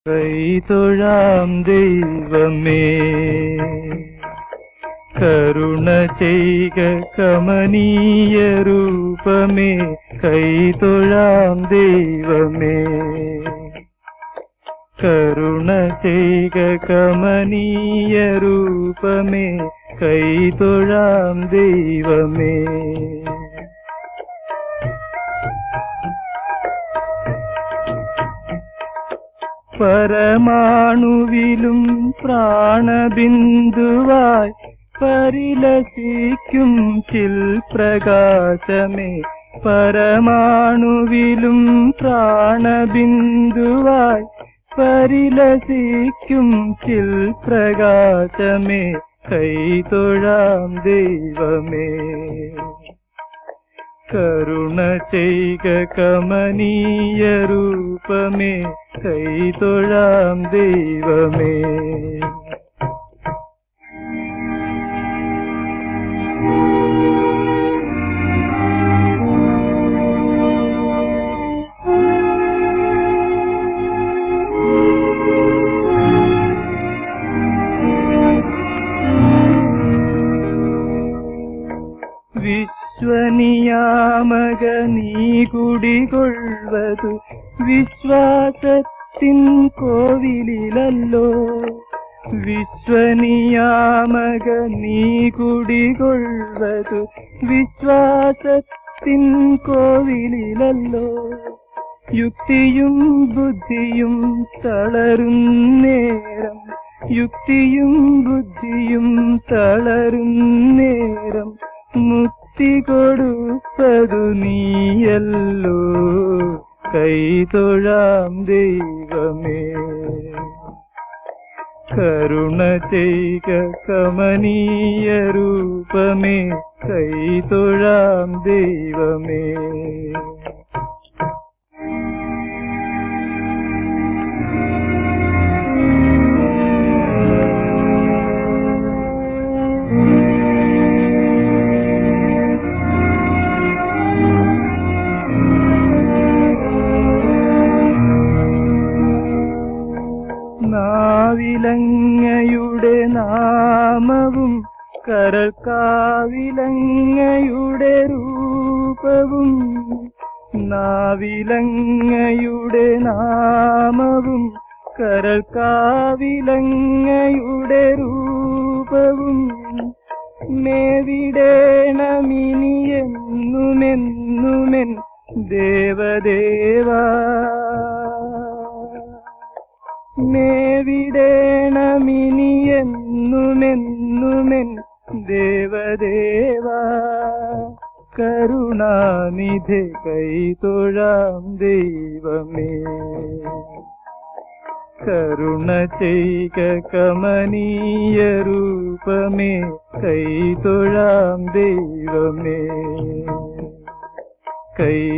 കൈതൊഴാം ദൈവമേ കരുണ ചെയ്ക കമനീയ രൂപമേ കൈതൊഴാം ദൈവമേ കരുണ ചെയ്ക കമനീയ രൂപമേ കൈതൊഴാം ദൈവമേ പരമാണുവിലും പ്രാണബിന്ദുവായി പരിലസിക്കും ചിൽ പ്രകാശമേ പരമാണുവിലും പ്രാണബിന്ദുവായി പരിലസിക്കും ചിൽ പ്രകാശമേ കൈതൊഴാം ദൈവമേ കരുണ ചെയ്ക കമനീയ രൂപമേ കൈതൊഴാം ദൈവമേ വിശ്വനിയാമക നീ കുടികൊള്ളുവതു വിശ്വാസത്തിൻ കോവിലിലല്ലോ വിശ്വനിയാമക നീ കുടികൊള്ളുവതു വിശ്വാസത്തിൻ കോവിലിലല്ലോ യുക്തിയും ബുദ്ധിയും തളരും നേരം യുക്തിയും ബുദ്ധിയും തളരും നേരം മുക്തി കൊടുപ്പതു നീയല്ലോ കൈതൊഴാം ദൈവമേ കരുണ ചെയ്ക കമനീയ രൂപമേ കൈതൊഴാം ദൈവമേ നാവിലങ്ങയുടെ നാമവും കരക്കാവിലങ്ങയുടെ രൂപവും നാവിലങ്ങയുടെ നാമവും കരക്കാവിലങ്ങയുടെ രൂപവും മേവിടേണമിനിയെന്നുമെന്നുമെൻ ദേവദേവാ മേവിടേണമിനിയെന്നുമെന്നുമെൻ ദേവദേവ കരുണാനിധി കൈതൊഴാം ദൈവമേ കരുണ ചെയ്ക കമനീയ രൂപമേ കൈതൊഴാം ദൈവമേ കൈ